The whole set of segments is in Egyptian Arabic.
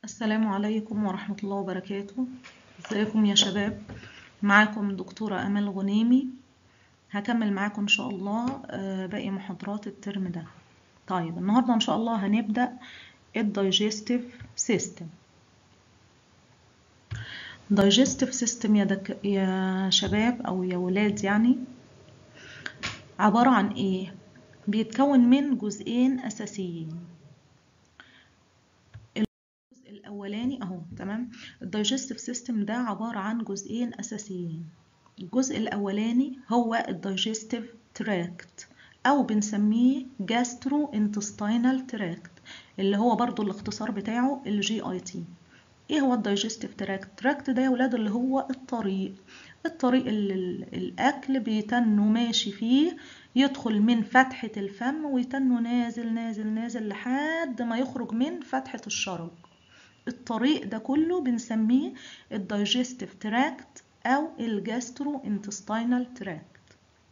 السلام عليكم ورحمة الله وبركاته ازيكم يا شباب معاكم دكتورة أمل غنيمي هكمل معاكم إن شاء الله آه، باقي محاضرات الترم ده طيب النهاردة إن شاء الله هنبدأ الدايجستيف سيستم digestive سيستم يا, دك... يا شباب أو يا ولاد يعني عبارة عن إيه؟ بيتكون من جزئين أساسيين الاولاني اهو تمام الدايجستيف سيستم ده عباره عن جزئين اساسيين الجزء الاولاني هو الدايجستيف تراكت او بنسميه جاسترو انتستينال تراكت اللي هو برضو الاختصار بتاعه الجي اي تي ايه هو الدايجستيف تراكت تراكت ده يا ولاد اللي هو الطريق الطريق اللي الاكل بيتنه ماشي فيه يدخل من فتحة الفم ويتنه نازل نازل نازل لحد ما يخرج من فتحة الشرج الطريق ده كله بنسميه الدايجستيف تراكت او الجاسترو انتستينال تراكت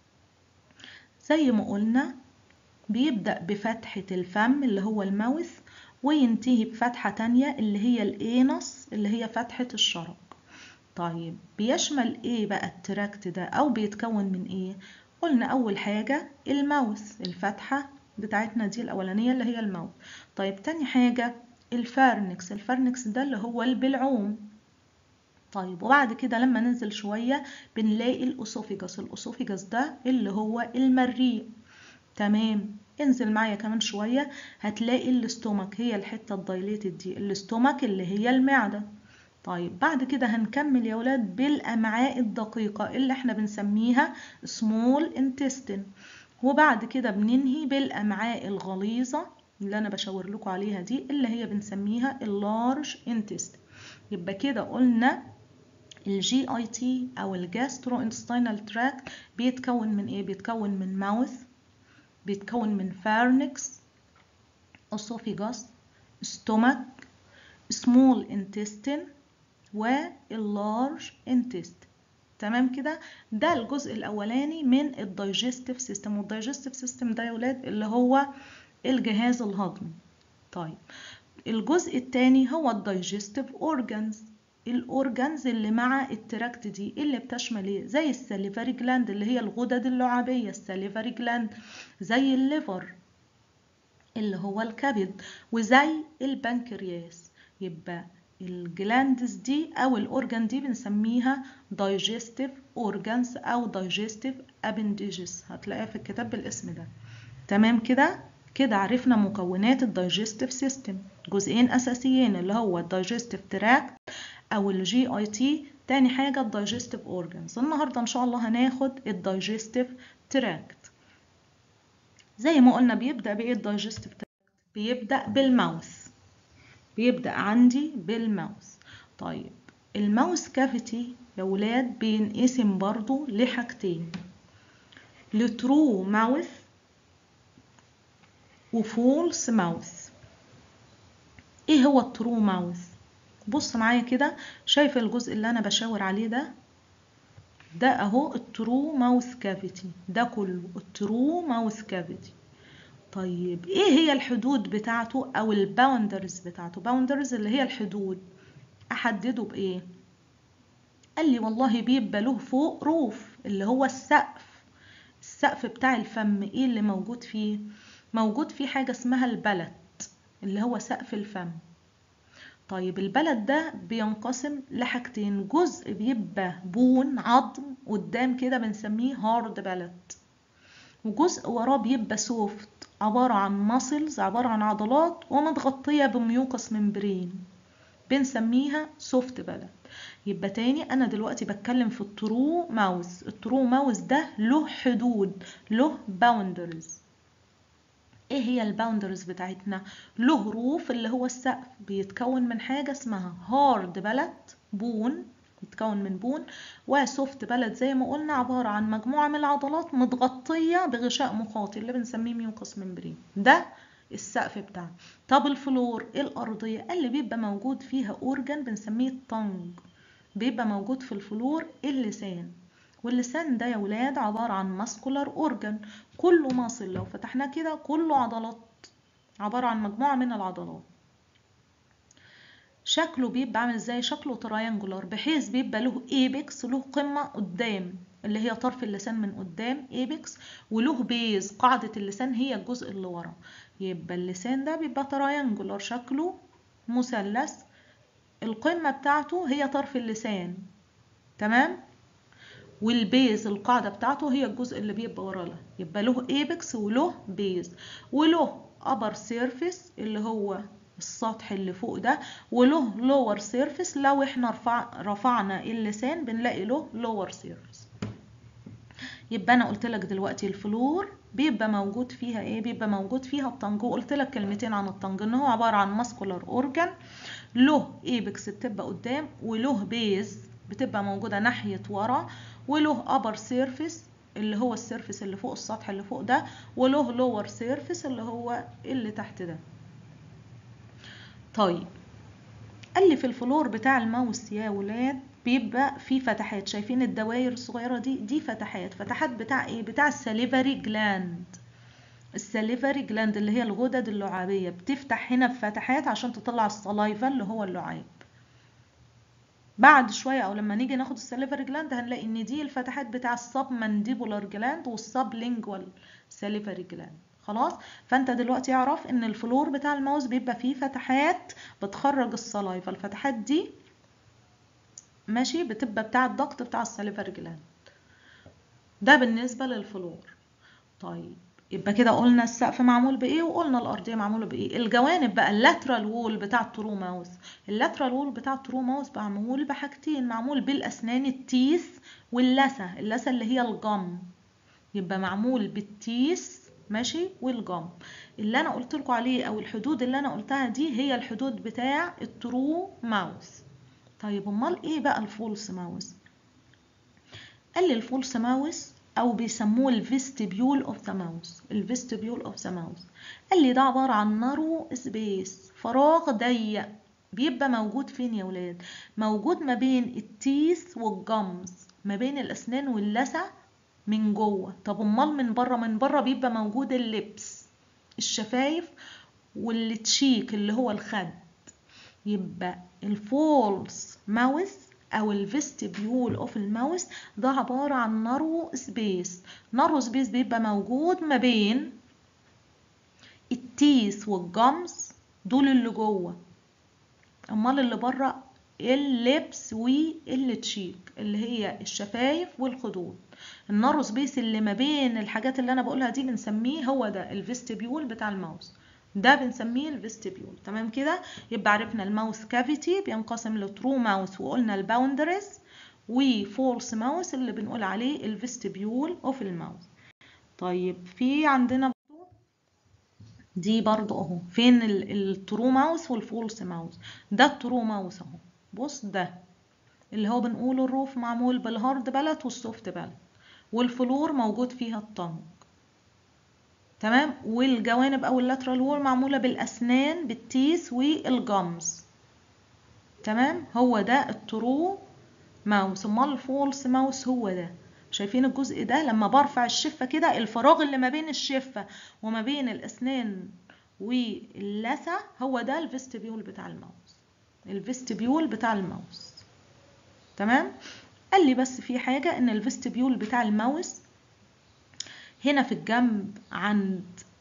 زي ما قلنا بيبدأ بفتحة الفم اللي هو الماوث وينتهي بفتحة تانية اللي هي الانس اللي هي فتحة الشرج طيب بيشمل ايه بقى التراكت ده او بيتكون من ايه قلنا اول حاجة الماوث الفتحة بتاعتنا دي الاولانية اللي هي الماوث طيب تاني حاجة الفارنكس الفارنكس ده اللي هو البلعوم طيب وبعد كده لما ننزل شوية بنلاقي الأسوفيجاس الأسوفيجاس ده اللي هو المريء تمام انزل معايا كمان شوية هتلاقي الاستومك هي الحتة الدايليتد دي الاستومك اللي هي المعدة طيب بعد كده هنكمل يا ولاد بالأمعاء الدقيقة اللي احنا بنسميها small intestine وبعد كده بننهي بالأمعاء الغليظة اللي انا بشاور لكم عليها دي اللي هي بنسميها اللارج انتست يبقى كده قلنا الجي اي تي او الجاسترو انتستينال تراكت بيتكون من ايه بيتكون من ماوث بيتكون من فارنكس اسوفيجاس ستومك سمول انتستين واللارج انتست تمام كده ده الجزء الاولاني من الدايجستيف سيستم والدايجستيف سيستم ده يا ولاد اللي هو الجهاز الهضمي طيب الجزء الثاني هو الدايجستيف اورجانز الاورجانز اللي مع التراكت دي اللي بتشمل ايه زي الساليفري جلاند اللي هي الغدد اللعابيه الساليفري جلاند زي الليفر اللي هو الكبد وزي البنكرياس يبقى الجلاندز دي او الاورجان دي بنسميها digestive organs او digestive appendages هتلاقيها في الكتاب بالاسم ده تمام كده كده عرفنا مكونات الدايجستيف سيستم جزئين اساسيين اللي هو الدايجستيف تراكت او الجي اي تي تاني حاجه الدايجستيف اورجانز النهارده ان شاء الله هناخد الدايجستيف تراكت زي ما قلنا بيبدا بايه الدايجستيف تراكت بيبدا بالماوث بيبدا عندي بالماوث طيب الماوث كافيتي يا ولاد بينقسم برضو لحاجتين لترو ماوث وفولس ماوث ايه هو الترو ماوث بص معايا كده شايف الجزء اللي انا بشاور عليه ده ده اهو الترو ماوث كافيتي ده كله الترو ماوث كافيتي طيب ايه هي الحدود بتاعته او الباوندرز بتاعته باوندرز اللي هي الحدود احدده بايه قال لي والله بيبقى له فوق روف اللي هو السقف السقف بتاع الفم ايه اللي موجود فيه موجود فيه حاجة اسمها البلد اللي هو سقف الفم طيب البلد ده بينقسم لحاجتين جزء بيبقى بون عظم قدام كده بنسميه هارد بلد وجزء وراه بيبقى سوفت عبارة عن ماسلز عبارة عن عضلات ومتغطية بميوكس ممبرين بنسميها سوفت بلد يبقى تاني انا دلوقتي بتكلم في الترو ماوس الترو ماوس ده له حدود له باوندرز ايه هي الباوندرز بتاعتنا له روف اللي هو السقف بيتكون من حاجه اسمها هارد بلد بون بيتكون من بون وسوفت بلد زي ما قلنا عباره عن مجموعه من العضلات متغطيه بغشاء مخاطي اللي بنسميه ميوكس ممبرين ده السقف بتاعنا طب الفلور الارضيه اللي بيبقى موجود فيها اورجان بنسميه الطنج بيبقى موجود في الفلور اللسان واللسان ده يا ولاد عبارة عن ماسكولار اورجان كله ماصل لو فتحناه كده كله عضلات عبارة عن مجموعة من العضلات شكله بيبقى عامل ازاي شكله تراينجولار بحيث بيبقى له ايبكس له قمة قدام اللي هي طرف اللسان من قدام ايبكس وله بيز قاعدة اللسان هي الجزء اللي ورا يبقى اللسان ده بيبقى تراينجولار شكله مثلث القمة بتاعته هي طرف اللسان تمام والبيز القاعدة بتاعته هي الجزء اللي بيبقى ورا يبقى له ايبكس وله بيز وله upper surface اللي هو السطح اللي فوق ده وله lower surface لو احنا رفع رفعنا اللسان بنلاقي له lower surface يبقى انا قلت لك دلوقتي الفلور بيبقى موجود فيها ايه بيبقى موجود فيها الطنج وقلت لك كلمتين عن الطنج ان هو عباره عن ماسكولار اورجان له ايبكس بتبقى قدام وله بيز بتبقى موجوده ناحيه ورا وله ابر سيرفيس اللي هو السيرفيس اللي فوق السطح اللي فوق ده وله لور سيرفيس اللي هو اللي تحت ده طيب قال لي في الفلور بتاع الماوس يا ولاد بيبقى في فتحات شايفين الدوائر الصغيرة دي دي فتحات فتحات بتاع ايه بتاع السليفري جلاند السليفري جلاند اللي هي الغدد اللعابية بتفتح هنا بفتحات عشان تطلع الصلايفة اللي هو اللعاب بعد شوية او لما نيجي ناخد السليفري جلاند هنلاقي ان دي الفتحات بتاع السب مانديبولار جلاند والسب لينجوال سليفري جلاند خلاص فانت دلوقتي اعرف ان الفلور بتاع الماوس بيبقى فيه فتحات بتخرج الصلايفة الفتحات دي ماشي بتبقى بتاع الضغط بتاع السليفري جلاند ده بالنسبة للفلور طيب يبقى كده قلنا السقف معمول بايه وقلنا الارضيه معموله بايه الجوانب بقى اللاترال وول بتاع الترو ماوس اللاترال وول بتاع الترو ماوس معمول بحاجتين معمول بالاسنان التيث واللثه اللثه اللي هي الجم يبقى معمول بالتيث ماشي والجم اللي انا قلت لكم عليه او الحدود اللي انا قلتها دي هي الحدود بتاع الترو ماوس طيب امال ايه بقى الفولس ماوس قال لي الفولس ماوس او بيسموه الفيستبيول اوف ذا ماوس الفيستبيول اوف ذا ماوس قال لي ده عباره عن نارو سبيس فراغ ضيق بيبقى موجود فين يا ولاد موجود ما بين التيث والجمز ما بين الاسنان واللثه من جوه طب امال من بره من بره بيبقى موجود اللبس الشفايف والتشيك اللي هو الخد يبقى الفولس ماوس او الفيستبيول اوف الماوس ده عبارة عن نارو سبيس نارو سبيس بيبقى موجود ما بين التيث والجمز دول اللي جوه امال اللي بره اللبس والتشيك اللي هي الشفايف والخدود النارو سبيس اللي ما بين الحاجات اللي انا بقولها دي بنسميه هو ده الفيستبيول بتاع الماوس ده بنسميه الفيستبيول تمام كده يبقى عرفنا الماوس كافيتي بينقسم لترو ماوس وقلنا الباوندرز وفولس ماوس اللي بنقول عليه الفيستبيول اوف الماوس طيب في عندنا برضو دي برضو اهو فين الترو ماوس والفولس ماوس ده الترو ماوس اهو بص ده اللي هو بنقول الروف معمول بالهارد بلت والسوفت بلت والفلور موجود فيها الطنج تمام والجوانب او اللاترال وول معموله بالاسنان بالتيس والجمز تمام هو ده الترو ماوس امال الفولس ماوس هو ده شايفين الجزء ده لما برفع الشفه كده الفراغ اللي ما بين الشفه وما بين الاسنان واللثه هو ده الفيستبيول بتاع الماوس الفيستبيول بتاع الماوس تمام قال لي بس في حاجه ان الفيستبيول بتاع الماوس هنا في الجنب عند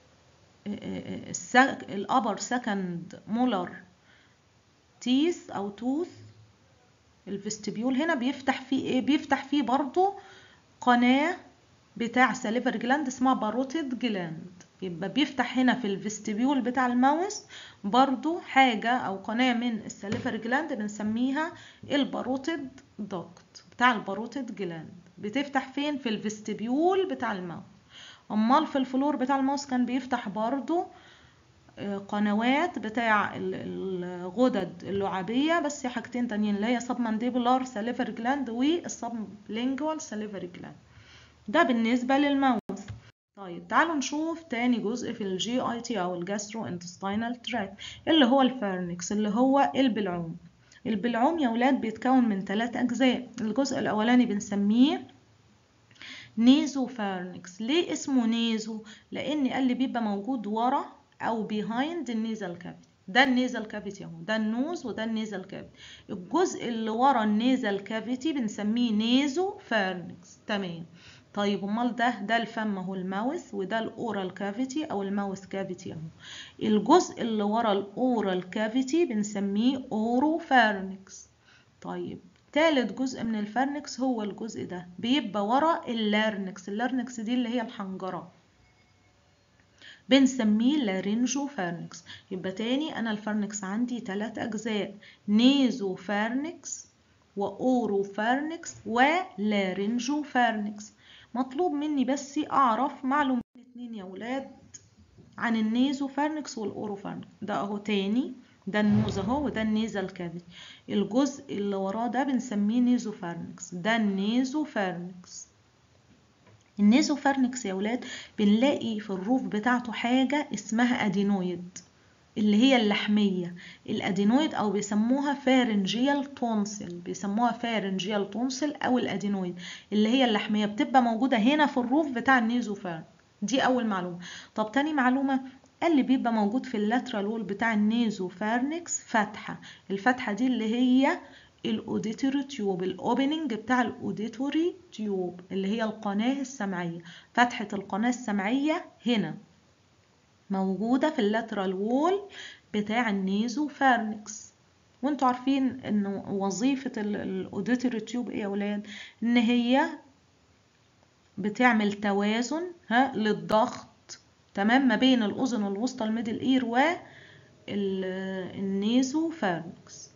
الابر سكند مولر تيث او توث الفيستبيول هنا بيفتح فيه ايه بيفتح فيه برضو قناة بتاع ساليفر جلاند اسمها باروتيد جلاند يبقى بيفتح هنا في الفيستبيول بتاع الماوس برضو حاجة او قناة من الساليفر جلاند بنسميها الباروتيد دوكت بتاع الباروتيد جلاند بتفتح فين في الفيستبيول بتاع الماوس امال في الفلور بتاع الماوس كان بيفتح برضو قنوات بتاع الغدد اللعابية بس حاجتين تانيين اللي هي سب مانديبولار ساليفر جلاند والسب لينجوال ساليفر جلاند ده بالنسبة للماوس طيب تعالوا نشوف تاني جزء في الجي اي تي او الجاسترو انتستينال تراك اللي هو الفارنكس اللي هو البلعوم البلعوم يا ولاد بيتكون من ثلاث اجزاء الجزء الاولاني بنسميه نيزو فارنكس ليه اسمه نيزو لان قال لي بيبقى موجود ورا او behind النيزل كافيتي ده النيزل كافيتي اهو ده النوز وده النيزل كافيتي الجزء اللي ورا النيزل كافيتي بنسميه نيزو فارنكس تمام طيب امال ده ده الفم اهو الماوث وده الاورال كافيتي او الماوث كافيتي اهو الجزء اللي ورا الاورال كافيتي بنسميه اورو فارنكس طيب تالت جزء من الفارنكس هو الجزء ده بيبقى ورا اللارنكس اللارنكس دي اللي هي الحنجره بنسميه لارينجو فارنكس يبقى تاني انا الفارنكس عندي ثلاث اجزاء نيزو فارنكس واورو فارنكس ولارينجو فارنكس مطلوب مني بس اعرف معلومتين اتنين يا ولاد عن النيزو فارنكس والاورو فارنكس ده اهو تاني ده النوز اهو وده النيزل كافيتي الجزء اللي وراه ده بنسميه نيزو فارنكس ده النيزو فارنكس النيزو فارنكس يا ولاد بنلاقي في الروف بتاعته حاجة اسمها ادينويد اللي هي اللحمية الادينويد او بيسموها فارنجيال تونسل بيسموها فارنجيال تونسل او الادينويد اللي هي اللحمية بتبقى موجودة هنا في الروف بتاع النيزو فارنكس دي اول معلومة طب تاني معلومة قال لي بيبقى موجود في اللاترال وول بتاع النيزو فارنكس فتحة الفتحة دي اللي هي الاوديتوري تيوب الاوبننج بتاع الاوديتوري تيوب اللي هي القناة السمعية فتحة القناة السمعية هنا موجودة في اللاترال وول بتاع النيزو فارنكس وانتوا عارفين ان وظيفة الاوديتوري تيوب ايه يا ولاد ان هي بتعمل توازن ها للضغط تمام ما بين الاذن الوسطى الميدل اير والنيزو فارنكس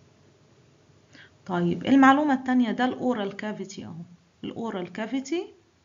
طيب المعلومة التانية ده الأورال كافيتي أهو الأورال كافيتي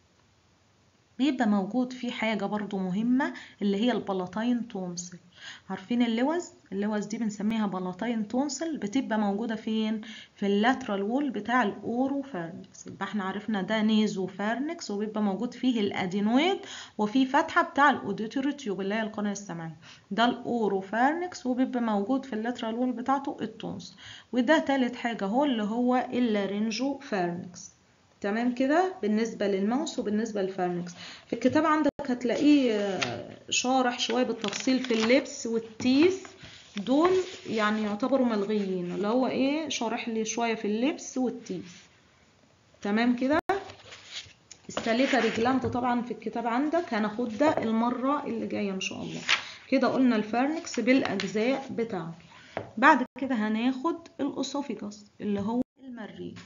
بيبقى موجود فيه حاجة برضو مهمة اللي هي البلاتين تونسل عارفين اللوز اللوز دي بنسميها بلاتين تونسل بتبقى موجودة فين في اللاترال وول بتاع الأورو فارنكس يبقى احنا عرفنا ده نيزو فارنكس وبيبقى موجود فيه الأدينويد وفي فتحة بتاع الأوديتوري تيوب اللي هي القناة السمعية ده الأورو فارنكس وبيبقى موجود في اللاترال وول بتاعته التونس وده تالت حاجة هو اللي هو اللارينجو فارنكس تمام كده بالنسبة للماوس وبالنسبة للفارنكس في الكتاب عندك هتلاقيه شارح شوية بالتفصيل في اللبس والتيث دول يعني يعتبروا ملغيين اللي هو ايه شارح لي شوية في اللبس والتيث تمام كده الساليفري جلاند طبعا في الكتاب عندك هناخد ده المرة اللي جاية ان شاء الله كده قلنا الفارنكس بالاجزاء بتاعته بعد كده هناخد الاسوفيجاس اللي هو المريء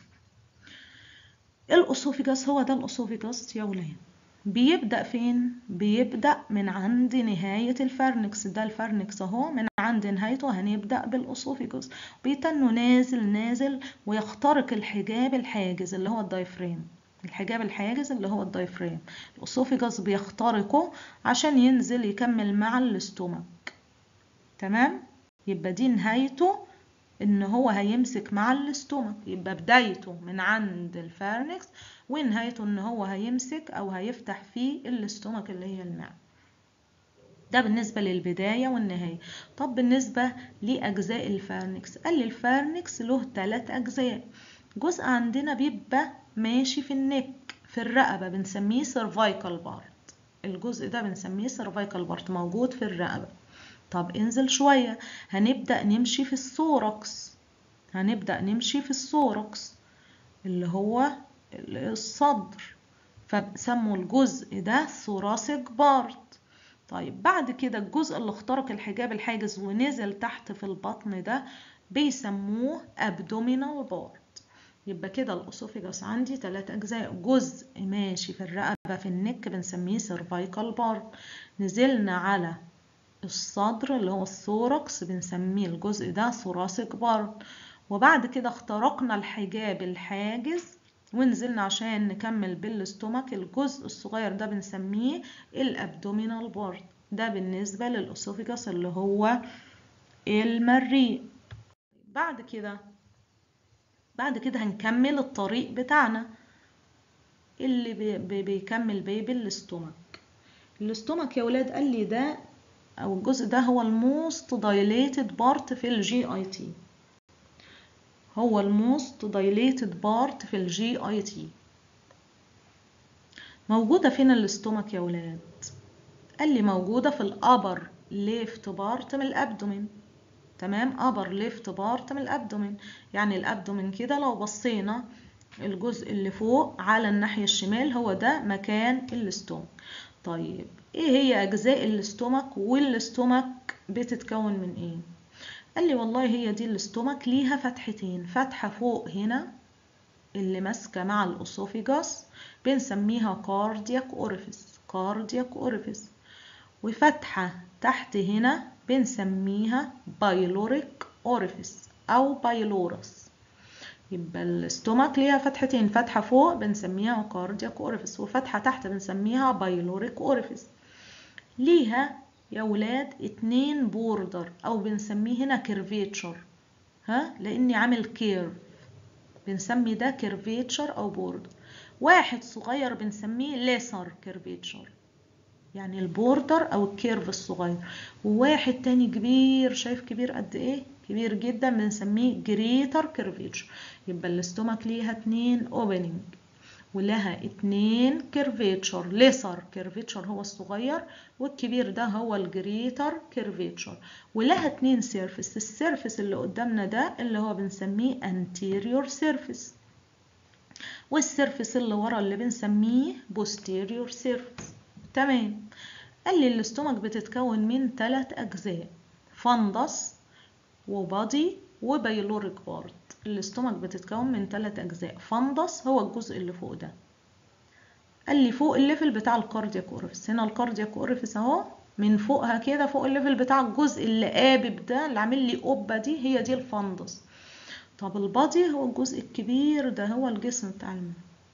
الاسوفيجاس هو ده الاسوفيجاس يا ولاد بيبدأ فين؟ بيبدأ من عند نهاية الفرنكس ده الفرنكس اهو من عند نهايته هنبدأ بالأسوفيجوس بيتنه نازل نازل ويخترق الحجاب الحاجز اللي هو الدايفريم الحجاب الحاجز اللي هو الدايفريم الأسوفيجوس بيخترقه عشان ينزل يكمل مع الاستومك تمام؟ يبقى دي نهايته ان هو هيمسك مع الاستومك يبقى بدايته من عند الفارنكس ونهايته ان هو هيمسك او هيفتح فيه الاستومك اللي هي المعدة ده بالنسبة للبداية والنهاية طب بالنسبة لأجزاء الفارنكس قال لي الفارنكس له ثلاث أجزاء جزء عندنا بيبقى ماشي في النك في الرقبة بنسميه سيرفايكال بارت الجزء ده بنسميه سيرفايكال بارت موجود في الرقبة طب انزل شوية هنبدأ نمشي في الثوركس هنبدأ نمشي في الثوركس اللي هو الصدر فسموا الجزء ده ثوراسيك بارت طيب بعد كده الجزء اللي اخترق الحجاب الحاجز ونزل تحت في البطن ده بيسموه ابدومينال بارت يبقى كده الاسوفيجاس عندي ثلاث اجزاء جزء ماشي في الرقبه في النك بنسميه سيرفايكال بارت نزلنا على الصدر اللي هو الثوركس بنسميه الجزء ده ثوراسيك بارت وبعد كده اخترقنا الحجاب الحاجز ونزلنا عشان نكمل بالاستومك الجزء الصغير ده بنسميه الابدومينال بارت ده بالنسبة للأسوفيجاس اللي هو المريء بعد كده بعد كده هنكمل الطريق بتاعنا اللي بي بي بيكمل بيه بالاستومك الاستومك يا ولاد قال لي ده او الجزء ده هو الموست دايليتد بارت في الجي اي تي هو الموست دايليتد بارت في الجي اي تي موجودة فين الاستومك يا ولاد قال لي موجودة في الابر ليفت بارت من الابدومين تمام upper left part من الابدومين يعني الابدومين كده لو بصينا الجزء اللي فوق على الناحية الشمال هو ده مكان الاستومك طيب ايه هي اجزاء الاستومك والاستومك بتتكون من ايه قال لي والله هي دي الاستومك ليها فتحتين فتحة فوق هنا اللي ماسكة مع الأسوفيجاس بنسميها كاردياك أوريفيس كاردياك أوريفيس وفتحة تحت هنا بنسميها بايلوريك أوريفيس أو بايلورس يبقى الاستومك ليها فتحتين فتحة فوق بنسميها كاردياك أوريفيس وفتحة تحت بنسميها بايلوريك أوريفيس ليها يا ولاد اتنين بوردر أو بنسميه هنا كيرفيتشر ها لأني عامل كيرف بنسمي ده كيرفيتشر أو بوردر واحد صغير بنسميه ليسر كيرفيتشر يعني البوردر او الكيرف الصغير وواحد تاني كبير شايف كبير قد ايه كبير جدا بنسميه جريتر كيرفيتشر يبقى الاستومك ليها اتنين اوبننج ولها اتنين كيرفيتشر ليسر كيرفيتشر هو الصغير والكبير ده هو الجريتر كيرفيتشر ولها اتنين سيرفس السيرفس اللي قدامنا ده اللي هو بنسميه anterior surface والسيرفس اللي ورا اللي بنسميه posterior surface تمام قال لي الاستومك بتتكون من ثلاث اجزاء فندس وبادي وبيلوريك بارت الاستومك بتتكون من ثلاث اجزاء فندس هو الجزء اللي فوق ده قال لي فوق الليفل بتاع الكاردياك اوريفيس هنا الكاردياك اوريفيس اهو من فوقها كده فوق الليفل بتاع الجزء اللي قابب ده اللي عامل لي قبه دي هي دي الفندس طب البادي هو الجزء الكبير ده هو الجسم بتاع الماء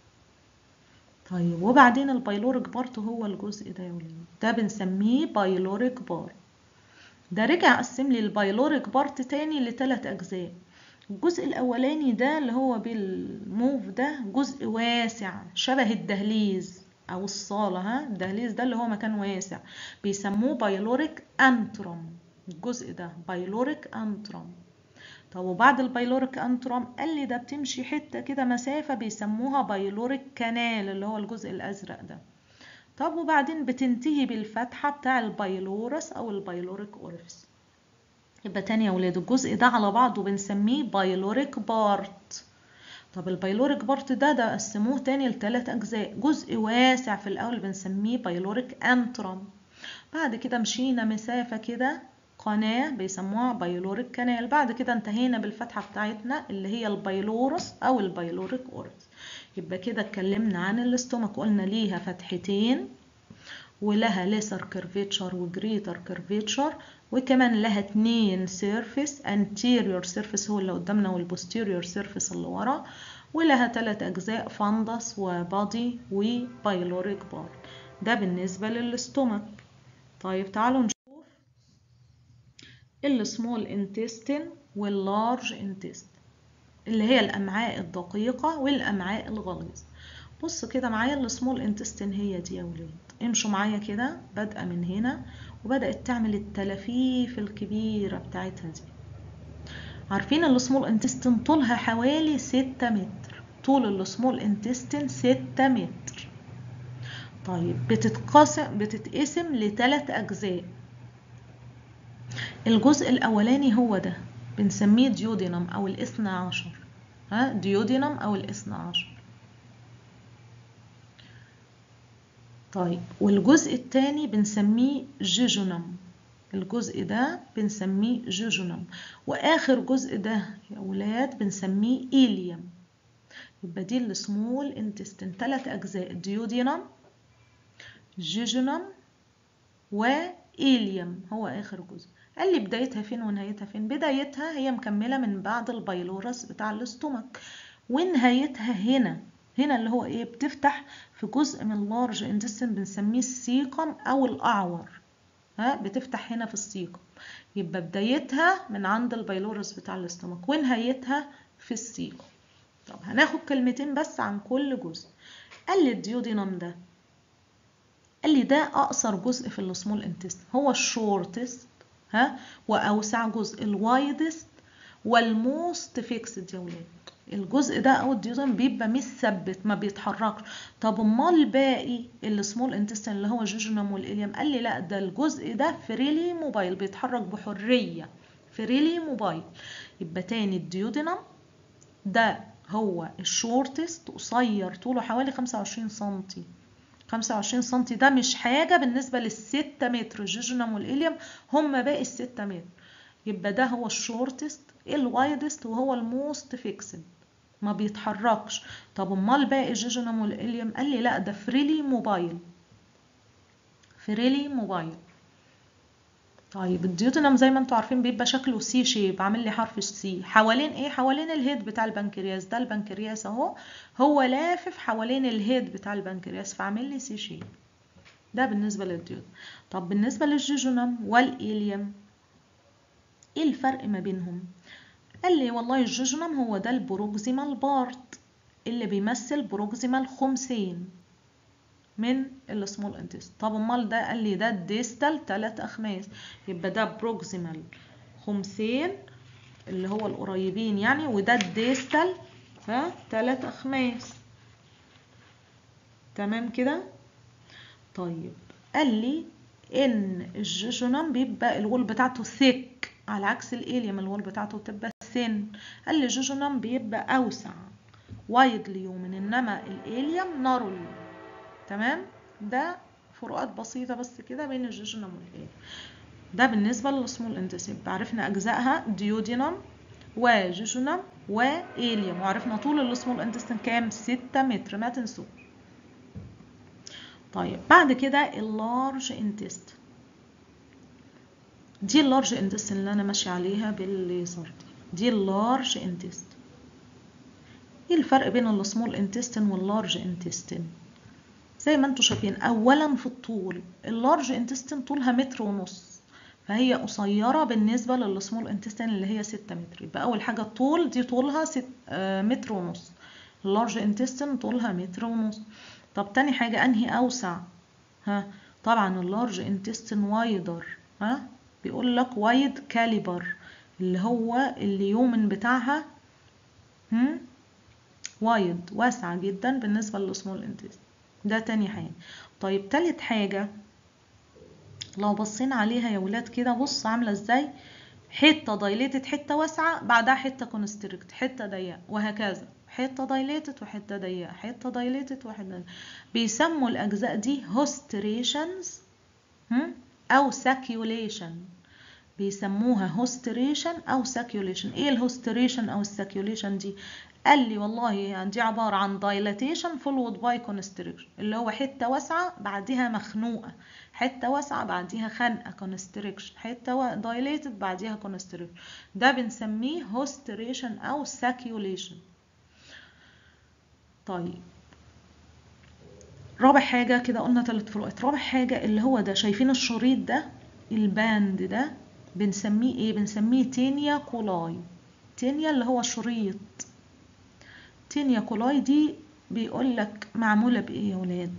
طيب وبعدين البايلوريك بارت هو الجزء ده يا ولاد ده بنسميه بايلوريك بارت ده رجع قسم لي البايلوريك بارت تاني لثلاث اجزاء الجزء الاولاني ده اللي هو بالموف ده جزء واسع شبه الدهليز او الصاله ها الدهليز ده اللي هو مكان واسع بيسموه بايلوريك انترم الجزء ده بايلوريك انترم طب وبعد البايلوريك انترم قال لي ده بتمشي حته كده مسافه بيسموها بايلوريك كانال اللي هو الجزء الازرق ده طب وبعدين بتنتهي بالفتحه بتاع البايلورس او البايلوريك اوريفيس يبقى تاني يا ولاد الجزء ده على بعضه بنسميه بايلوريك بارت طب البايلوريك بارت ده ده قسموه تاني لثلاث اجزاء جزء واسع في الاول بنسميه بايلوريك انترم بعد كده مشينا مسافه كده قناة بيسموها بايلوريك كانال بعد كده انتهينا بالفتحة بتاعتنا اللي هي البايلورس أو البايلوريك أورس يبقى كده اتكلمنا عن الاستومك قلنا ليها فتحتين ولها ليسر كيرفيتشر وجريتر كيرفيتشر وكمان لها اتنين سيرفيس anterior سيرفيس هو اللي قدامنا والبوستيريور سيرفيس اللي ورا ولها تلات أجزاء فندس وبادي وبايلوريك بار ده بالنسبة للاستومك طيب تعالوا نشوف السمول انتستين واللارج انتستين اللي هي الامعاء الدقيقه والامعاء الغليظه بص كده معايا السمول انتستين هي دي يا ولاد امشوا معايا كده بادئه من هنا وبدات تعمل التلافيف الكبيره بتاعتها دي عارفين السمول انتستين طولها حوالي ستة متر طول السمول انتستين ستة متر طيب بتتقسم بتتقسم لثلاث اجزاء الجزء الأولاني هو ده بنسميه ديودينم أو الاثنى عشر ها ديودينم أو الاثنى عشر طيب والجزء الثاني بنسميه جيجونم الجزء ده بنسميه جيجونم وآخر جزء ده يا ولاد بنسميه إيليوم يبقى دي السمول انتستين ثلاث أجزاء ديودينم جيجونم وإيليوم هو آخر جزء قال لي بدايتها فين ونهايتها فين بدايتها هي مكملة من بعد البايلورس بتاع الاستومك ونهايتها هنا هنا اللي هو ايه بتفتح في جزء من اللارج انتستين بنسميه السيقم او الاعور ها بتفتح هنا في السيقم يبقى بدايتها من عند البايلورس بتاع الاستومك ونهايتها في السيقم طب هناخد كلمتين بس عن كل جزء قال لي الديودينم ده قال لي ده اقصر جزء في السمول انتست هو الشورتست ها واوسع جزء الوايدست والموست فيكسد يا ولاد الجزء ده او الديودن بيبقى مش ثابت ما بيتحركش طب امال الباقي السمول انتستين اللي هو جوجنم والاليم قال لي لا ده الجزء ده فريلي موبايل بيتحرك بحريه فريلي موبايل يبقى تاني الديودينم ده هو الشورتست قصير طوله حوالي 25 سنتي 25 سنتي ده مش حاجة بالنسبة للستة متر الجيجونم والإليوم هم باقي الستة متر يبقى ده هو الشورتست الوايدست وهو الموست فيكسد ما بيتحركش طب امال باقي الجيجونم والإليوم قال لي لا ده فريلي موبايل فريلي موبايل طيب الديوتنم زي ما انتوا عارفين بيبقى شكله سي شيب عامل لي حرف السي حوالين ايه حوالين الهيد بتاع البنكرياس ده البنكرياس اهو هو لافف حوالين الهيد بتاع البنكرياس فعامل لي سي شيب ده بالنسبة للديوت طب بالنسبة للجيجونم والإيليوم ايه الفرق ما بينهم قال لي والله الجيجونم هو ده البروكسيمال بارت اللي بيمثل بروكسيمال خمسين من السمول انتست طب امال ده قال لي ده الديستال تلات اخماس يبقى ده بروكسيمال خمسين اللي هو القريبين يعني وده الديستال ها تلات اخماس تمام كده طيب قال لي ان الجيجونم بيبقى الوول بتاعته ثيك على عكس الاليوم الوول بتاعته بتبقى ثين قال لي الجيجونم بيبقى اوسع وايدلي يومن انما الاليوم نارو تمام ده فروقات بسيطة بس كده بين الجيجونم والإيه ده بالنسبة للسمول انتسيب عرفنا أجزائها ديودينم وجيجونم وإيليوم وعرفنا طول السمول انتستين كام ستة متر ما تنسوش طيب بعد كده اللارج انتست دي اللارج انتستين اللي أنا ماشية عليها بالليزر دي دي اللارج انتست ايه الفرق بين السمول انتستين واللارج انتستين زي ما انتم شايفين اولا في الطول اللارج انتستين طولها متر ونص فهي قصيره بالنسبه للسمول انتستين اللي هي 6 متر يبقى اول حاجه الطول دي طولها ست آه متر ونص اللارج انتستين طولها متر ونص طب تاني حاجه انهي اوسع ها طبعا اللارج انتستين وايدر ها بيقول لك وايد كاليبر اللي هو اليومن بتاعها هم وايد واسعه جدا بالنسبه للسمول انتستين ده تاني حاجة طيب تالت حاجة لو بصينا عليها يا ولاد كده بص عاملة ازاي حتة دايليتد حتة واسعة بعدها حتة كونستريكت حتة ضيقة وهكذا حتة دايليتد وحتة ضيقة حتة دايليتد وحتة بيسموا الأجزاء دي هوستريشنز أو ساكيوليشن بيسموها هوستريشن أو ساكيوليشن إيه الهوستريشن أو الساكيوليشن دي قال لي والله يعني دي عبارة عن dilatation followed by constriction اللي هو حتة واسعة بعدها مخنوقة حتة واسعة بعدها خنقة constriction حتة dilated بعدها constriction ده بنسميه hostration أو sacculation طيب رابع حاجة كده قلنا ثلاث فروقات رابع حاجة اللي هو ده شايفين الشريط ده الباند ده بنسميه ايه بنسميه تينيا كولاي تينيا اللي هو شريط تينيا كولاي دي بيقول لك معموله بايه يا ولاد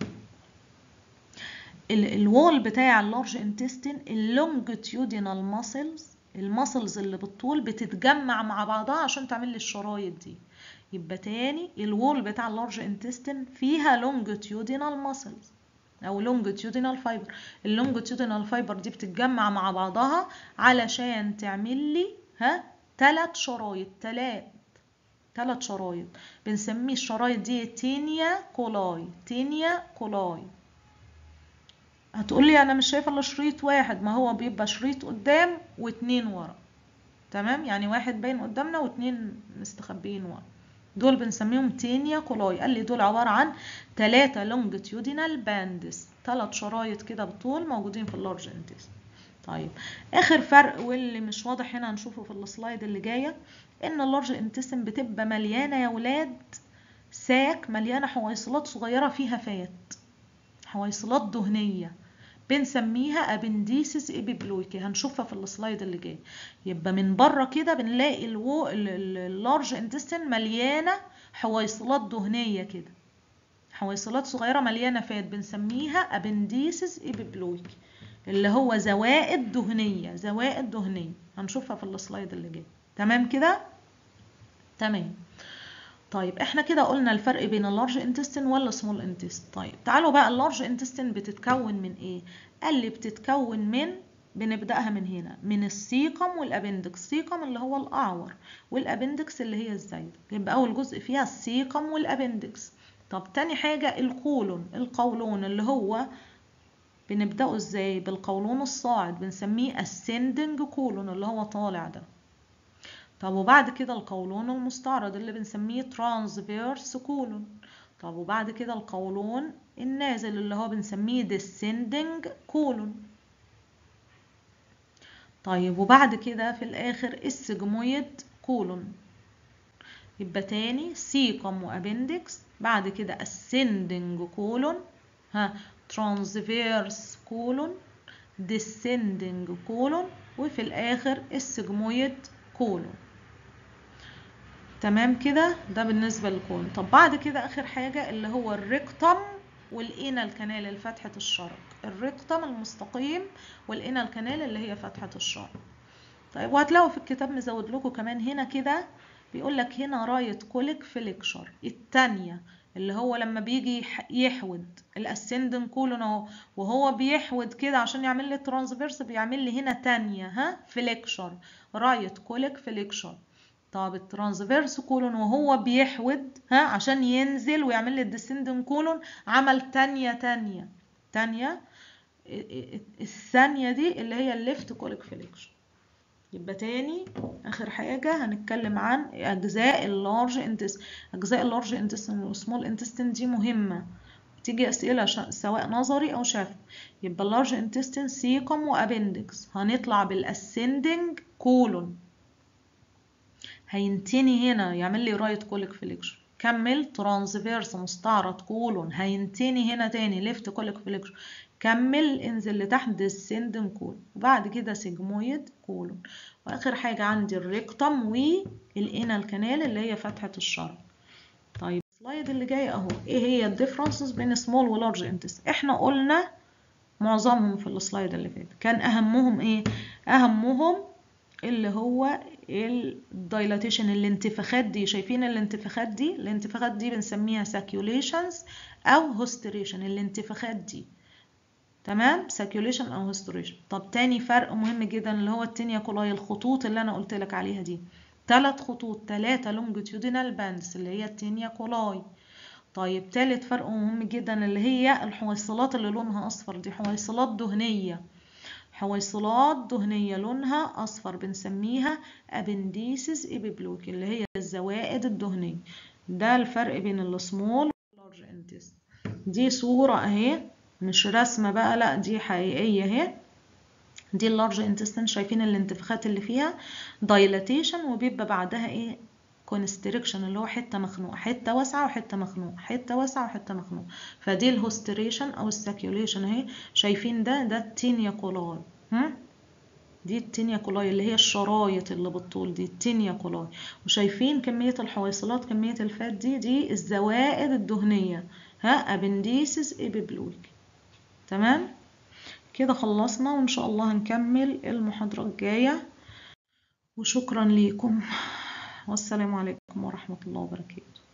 الوول بتاع اللارج انتستين اللونجتيودينال ماسلز الماسلز اللي بالطول بتتجمع مع بعضها عشان تعمل لي الشرايط دي يبقى تاني الوول بتاع اللارج انتستين فيها لونجتيودينال ماسلز او لونجتيودينال فايبر اللونجتيودينال فايبر دي بتتجمع مع بعضها علشان تعمل لي ها ثلاث شرايط ثلاث ثلاث شرايط بنسميه الشرايط دي تينيا كولاي تينيا كولاي هتقولي انا مش شايفه الا شريط واحد ما هو بيبقى شريط قدام واتنين ورا تمام يعني واحد باين قدامنا واتنين مستخبيين ورا دول بنسميهم تينيا كولاي قال لي دول عباره عن ثلاثه لونجتيودينال باندس ثلاث شرايط كده بالطول موجودين في اللارج انتست طيب اخر فرق واللي مش واضح هنا هنشوفه في السلايد اللي جايه ان اللارج انتستين بتبقى مليانه يا ولاد ساك مليانه حويصلات صغيره فيها فات حويصلات دهنيه بنسميها ابنديسيس ايبيبلويكي هنشوفها في السلايد اللي جاي يبقى من بره كده بنلاقي الو... اللارج انتستين مليانه حويصلات دهنيه كده حويصلات صغيره مليانه فات بنسميها ابنديسيس ايبيبلويكي اللي هو زوائد دهنيه زوائد دهنيه هنشوفها في السلايد اللي جاي تمام كده تمام طيب احنا كده قلنا الفرق بين اللارج انتستين ولا سمول انتست طيب تعالوا بقى اللارج انتستين بتتكون من ايه قال لي بتتكون من بنبدأها من هنا من السيقم والابندكس السيقم اللي هو الأعور والابندكس اللي هي الزايدة يبقى أول جزء فيها السيقم والابندكس طب تاني حاجة القولون القولون اللي هو بنبدأه ازاي بالقولون الصاعد بنسميه ascending colon اللي هو طالع ده طب وبعد كده القولون المستعرض اللي بنسميه transverse colon طب وبعد كده القولون النازل اللي هو بنسميه descending colon طيب وبعد كده في الآخر السجمويد كولون يبقى تاني سيكم وابندكس بعد كده ascending كولون ها transverse كولون descending كولون وفي الآخر السجمويد كولون تمام كده ده بالنسبة للكولون طب بعد كده آخر حاجة اللي هو الريكتم والإنال كانال الفتحة الشرج الريكتم المستقيم والإنال كانال اللي هي فتحة الشرج طيب وهتلاقوا في الكتاب مزود لكم كمان هنا كده بيقول لك هنا رايت كوليك فليكشر التانية اللي هو لما بيجي يحود الاسندن كولون اهو وهو بيحود كده عشان يعمل لي ترانسفيرس بيعمل لي هنا تانية ها فليكشر رايت كوليك فليكشر طب الترانسفيرس كولون وهو بيحود ها عشان ينزل ويعمل لي الديسندن كولون عمل تانية تانية تانية الثانية دي اللي هي الليفت كوليك فليكشن يبقى تاني اخر حاجة هنتكلم عن اجزاء اللارج انتست اجزاء اللارج انتستين والسمول انتستين دي مهمة تيجي اسئلة سواء نظري او شفوي يبقى اللارج انتستين سيكم وابندكس هنطلع بالاسندنج كولون هينتني هنا يعمل لي رايت كوليك فليكشن كمل ترانسفيرس مستعرض كولون هينتني هنا تاني ليفت كوليك فليكشن كمل انزل لتحت ديسندن كولون وبعد كده سيجمويد كولون واخر حاجة عندي الريكتم والانال كانال اللي هي فتحة الشرج طيب السلايد اللي جاي اهو ايه هي الديفرنسز بين سمول ولارج انتست احنا قلنا معظمهم في السلايد اللي فات كان اهمهم ايه اهمهم اللي هو الدايلاتيشن الانتفاخات دي شايفين الانتفاخات دي الانتفاخات دي بنسميها ساكيوليشنز او هوستريشن الانتفاخات دي تمام ساكيوليشن او هوستريشن طب تاني فرق مهم جدا اللي هو التينيا كولاي الخطوط اللي انا قلت لك عليها دي ثلاث خطوط ثلاثة لونجيتيودينال باندز اللي هي التينيا كولاي طيب تالت فرق مهم جدا اللي هي الحويصلات اللي لونها اصفر دي حويصلات دهنيه حويصلات دهنية لونها أصفر بنسميها أبنديسز إبيبلوك اللي هي الزوائد الدهنية ده الفرق بين السمول واللارج انتست دي صورة أهي مش رسمة بقى لا دي حقيقية اهي دي اللارج انتستين شايفين الانتفاخات اللي فيها دايلاتيشن وبيبقى بعدها ايه كونستريكشن اللي هو حته مخنوقه حته واسعه وحته مخنوقه حته واسعه وحته مخنوقه فدي الهوستريشن او الساكيوليشن اهي شايفين ده ده التينيا كولاي دي التينيا كولاي اللي هي الشرايط اللي بالطول دي التينيا كولاي وشايفين كميه الحويصلات كميه الفات دي دي الزوائد الدهنيه ها ابنديسس ابيبلويك تمام كده خلصنا وان شاء الله هنكمل المحاضره الجايه وشكرا ليكم والسلام عليكم ورحمة الله وبركاته